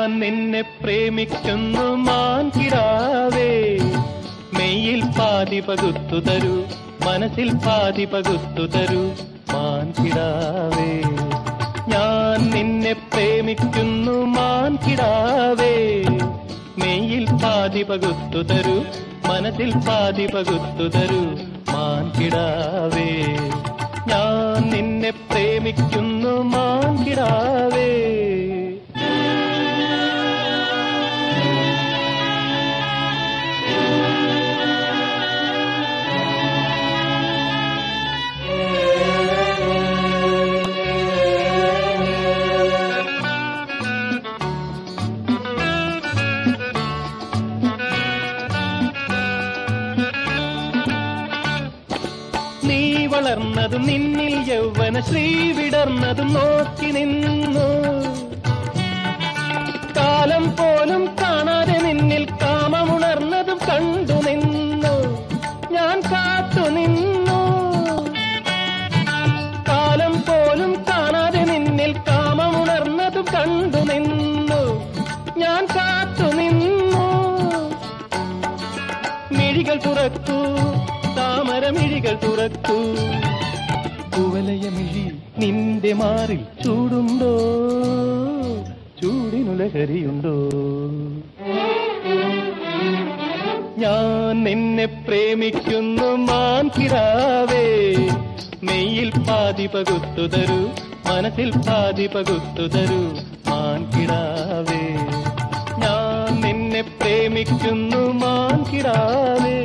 ഞാൻ നിന്നെ പ്രേമിക്കുന്നു മാൻകിടാവേ മെയ്യിൽ പാതി പകുത്തു തരൂ മനസ്സിൽ പാതി പകുത്തു തരൂ മാൻകിടാവേ ഞാൻ നിന്നെ പ്രേമിക്കുന്നു മാൻകിടാവേ മെയ്യിൽ പാതി പകുത്തു തരൂ മനസ്സിൽ പാതി പകുത്തു തരൂ മാൻകിടാവേ ഞാൻ നിന്നെ പ്രേമിക്കുന്നു മാൻകിടാവേ നീ വളർന്നതും നിന്നിൽ യൗവന ശ്രീ വിടർന്നതും നോക്കി നിന്നു കാലം പോലും കാണാതെ നിന്നിൽ കാമമുണർന്നതും കണ്ടു നിന്നു ഞാൻ കാത്തു നിന്നു കാലം പോലും കാണാതെ നിന്നിൽ കാമമുണർന്നതും കണ്ടു നിന്നു ഞാൻ കാത്തു നിന്നു മിഴികൾ തുറക്കൂ താമരമിഴികൾ തുറക്കൂ കുവലയമിഴി നിന്റെ മാറിൽ ചൂടുണ്ടോ ചൂടിനു ലഹരിയുണ്ടോ ഞാൻ നിന്നെ പ്രേമിക്കുന്നു മാൻകിടാവേ മെയ്യിൽ പാതി പകുത്തു തരൂ മനസ്സിൽ പാതി പകുത്തു തരൂ മാൻകിടാവേ ഞാൻ നിന്നെ പ്രേമിക്കുന്നു മാൻകിടാവേ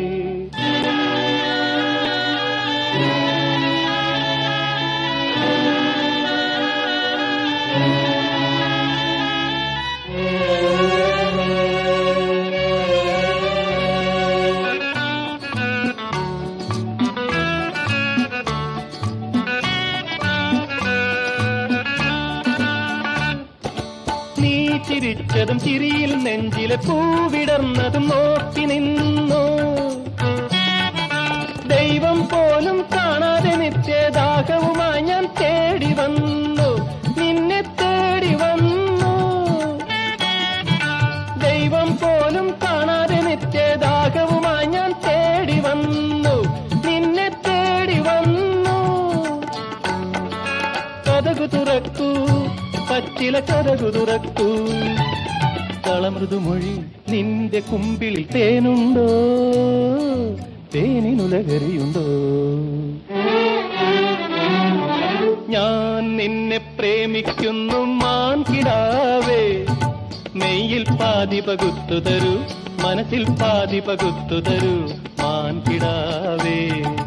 നീ ചിരിച്ചതും ചിരിയിൽ നെഞ്ചിലെ പൂവിടർന്നതും നോക്കി നിന്നു ദൈവം പോലും കാണാതെ നിത്യദാഹവുമായി ഞാൻ തേടി വന്നു നിന്നെ തേടി വന്നു ദൈവം പോലും കാണാതെ നിത്യദാഹവുമായി ഞാൻ തേടി വന്നു നിന്നെ തേടി വന്നു കഥകു തുറക്കൂ പച്ചില കഥകു തുറക്കൂ കളമൃദുമൊഴി നിന്റെ കുമ്പിൽ തേനുണ്ടോ തേനിനു ലഹരിയുണ്ടോ ഞാൻ നിന്നെ പ്രേമിക്കുന്നു മാൻകിടാവേ മെയ്യിൽ പാതി പകുത്തു തരൂ മനസ്സിൽ പാതി പകുത്തു തരൂ മാൻകിടാവേ